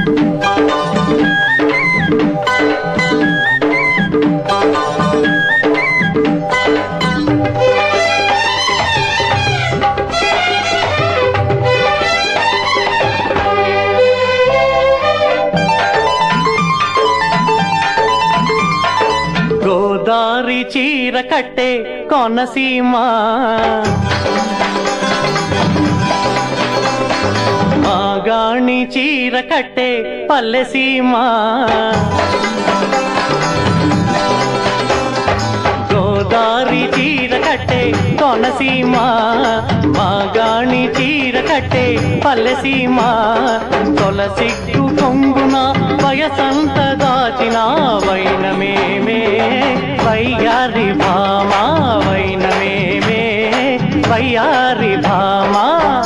గోదారి చీర కట్టే కొనసీమ మాగాణి చీర కట్టే పల్లెసీమ గోదారి చీర కట్టే కొనసీమ మాగాణి చీర కట్టే పల్లెసీమ తొలసిగ్గు కొంగున వయసంత దాచిన వైనమేమే వయ్యారి భామా వైనమేమే వయ్యారి భామా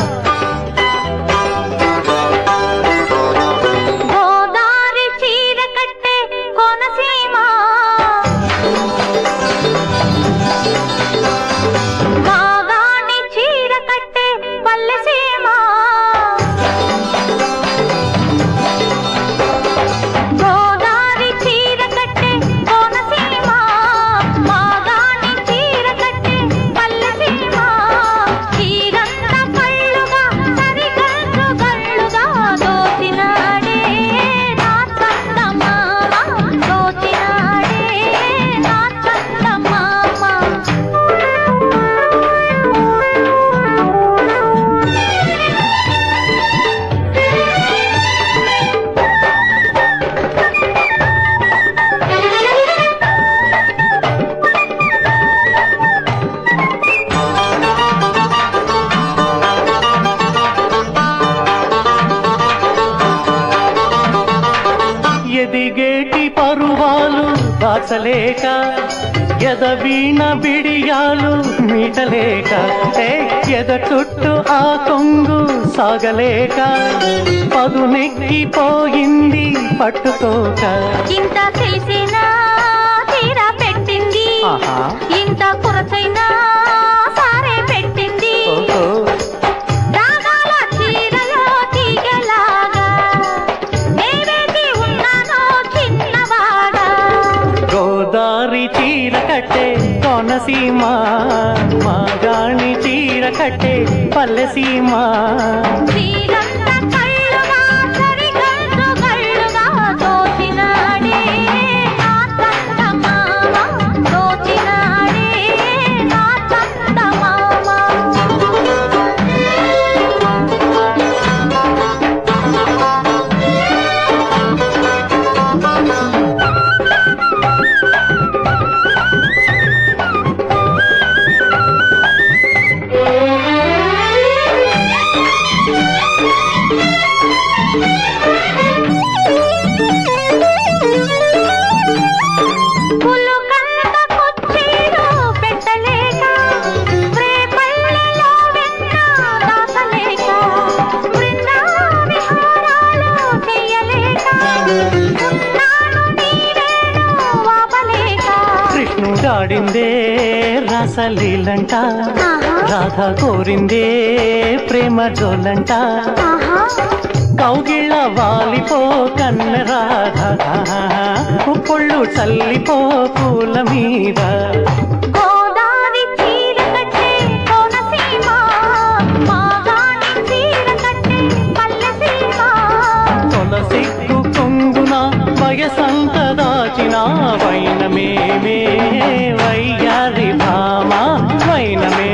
గోదారి చీర కట్టే కోనసీమ మాగాణి చీర కట్టే పల్లెసీమ గోదారి చీర కట్టే కోనసీమ మాగాణి చీర కట్టే పల్లెసీమ చీరంత కళ్ళుగా సరిగల్లు గల్లుగా దోచినాడే నా చందమామ దోచినాడే నా చందమామ ఎదిగేటి పరువాలు దాచలేక ఎదవీణ బిడియాలు మీటలేక ఏ ఎద చుట్టూ ఆ కొంగు సాగలేక పదునెక్కిపోయింది పట్టుకోక ఇంత తెలిసినా తీరా పెట్టింది ఆహా. ఇంత కురసైనా సారే పెట్టింది ఓహో రాగాల చీరలో తీగలాగా నేవేసి ఉన్నానో చిన్నవాడా గోదారి చీర కట్టే కోనసీమ మాగాణి చీర కట్టే పల్లెసీమ చీరంత కళ్ళుగా సరిగల్లు గల్లుగా దోచినాడే నా చందమామ దోచినాడే నా చందమామ పులుకంద కుర్చీలు పెట్టలేక, రేపల్లెలో వెన్న దాచలేక, బృందావిహారాలు చెయ్యలేక, ఉన్నాను నీవేను వాపలేక. కృష్ణుడాడిందే రసలీలంట ఆహా. రాధ కోరిందే ప్రేమ జోలంట ఆహా, కౌగిళ్ళ వాలిపో కన్న రాధ ఉప్పొళ్ళు చల్లిపో పూల మీద గోదారి చీర కట్టే కోనసీమ, మాగాణి చీర కట్టే పల్లెసీమ. తొలసిగ్గు కొంగున వయసంత దాచిన వైనమేమే వయ్యారి భామ వైనమే